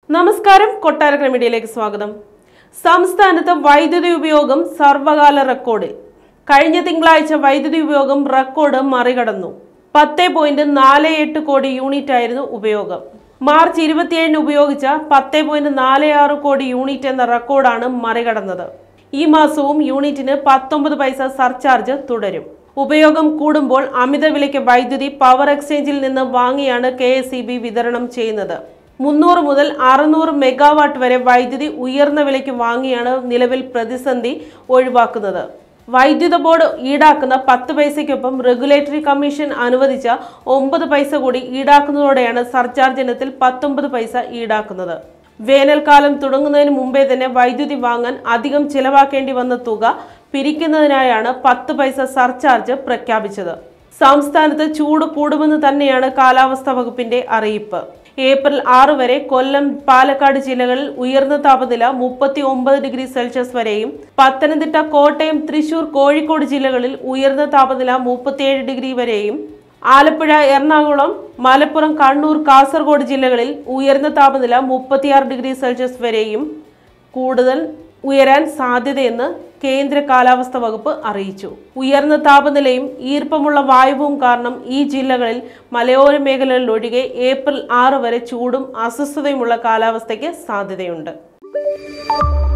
നമസ്കാരം കൊട്ടാരക്കര മീഡിയയിലേക്ക് സ്വാഗതം സംസ്ഥാനത്ത് വൈദ്യുതി ഉപയോഗം സർവകാല റെക്കോർഡിൽ കഴിഞ്ഞ തിങ്കളാഴ്ച വൈദ്യുതി ഉപയോഗം റെക്കോർഡ് മറികടന്നു പത്ത് പോയിന്റ് നാല് എട്ട് കോടി യൂണിറ്റ് ആയിരുന്നു ഉപയോഗം മാർച്ച് ഇരുപത്തിയേഴിന് ഉപയോഗിച്ച പത്ത് പോയിന്റ് നാല് ആറ് കോടി യൂണിറ്റ് എന്ന റെക്കോർഡാണ് മറികടന്നത് ഈ മാസവും യൂണിറ്റിന് പത്തൊമ്പത് പൈസ സർചാർജ് തുടരും ഉപയോഗം കൂടുമ്പോൾ അമിത വിലയ്ക്ക് വൈദ്യുതി പവർ എക്സ്ചേഞ്ചിൽ നിന്ന് വാങ്ങിയാണ് കെ വിതരണം ചെയ്യുന്നത് മുന്നൂറ് മുതൽ അറുന്നൂറ് മെഗാവാട്ട് വരെ വൈദ്യുതി ഉയർന്ന വിലയ്ക്ക് വാങ്ങിയാണ് നിലവിൽ പ്രതിസന്ധി ഒഴിവാക്കുന്നത് വൈദ്യുത ബോർഡ് ഈടാക്കുന്ന പത്ത് പൈസയ്ക്കൊപ്പം റെഗുലേറ്ററി കമ്മീഷൻ അനുവദിച്ച ഒമ്പത് പൈസ കൂടി ഈടാക്കുന്നതോടെയാണ് സർചാർജ് ഇനത്തിൽ പത്തൊമ്പത് പൈസ ഈടാക്കുന്നത് വേനൽക്കാലം തുടങ്ങുന്നതിന് മുമ്പേ തന്നെ വൈദ്യുതി വാങ്ങാൻ അധികം ചിലവാക്കേണ്ടി വന്ന തുക പിരിക്കുന്നതിനായാണ് പത്ത് പൈസ സർചാർജ് പ്രഖ്യാപിച്ചത് സംസ്ഥാനത്ത് ചൂട് കൂടുമെന്ന് തന്നെയാണ് കാലാവസ്ഥാ വകുപ്പിന്റെ അറിയിപ്പ് ഏപ്രിൽ ആറ് വരെ കൊല്ലം പാലക്കാട് ജില്ലകളിൽ ഉയർന്ന താപനില മുപ്പത്തി ഒമ്പത് ഡിഗ്രി സെൽഷ്യസ് വരെയും പത്തനംതിട്ട കോട്ടയം തൃശൂർ കോഴിക്കോട് ജില്ലകളിൽ ഉയർന്ന താപനില മുപ്പത്തിയേഴ് ഡിഗ്രി വരെയും ആലപ്പുഴ എറണാകുളം മലപ്പുറം കണ്ണൂർ കാസർഗോഡ് ജില്ലകളിൽ ഉയർന്ന താപനില മുപ്പത്തിയാറ് ഡിഗ്രി സെൽഷ്യസ് വരെയും കൂടുതൽ ഉയരാൻ സാധ്യതയെന്ന് കേന്ദ്ര കാലാവസ്ഥ വകുപ്പ് അറിയിച്ചു ഉയർന്ന താപനിലയും ഈർപ്പമുള്ള വായുവും കാരണം ഈ ജില്ലകളിൽ മലയോര മേഖലകളിൽ ഒഴികെ ഏപ്രിൽ ആറ് വരെ ചൂടും അസ്വസ്ഥതയുമുള്ള കാലാവസ്ഥയ്ക്ക് സാധ്യതയുണ്ട്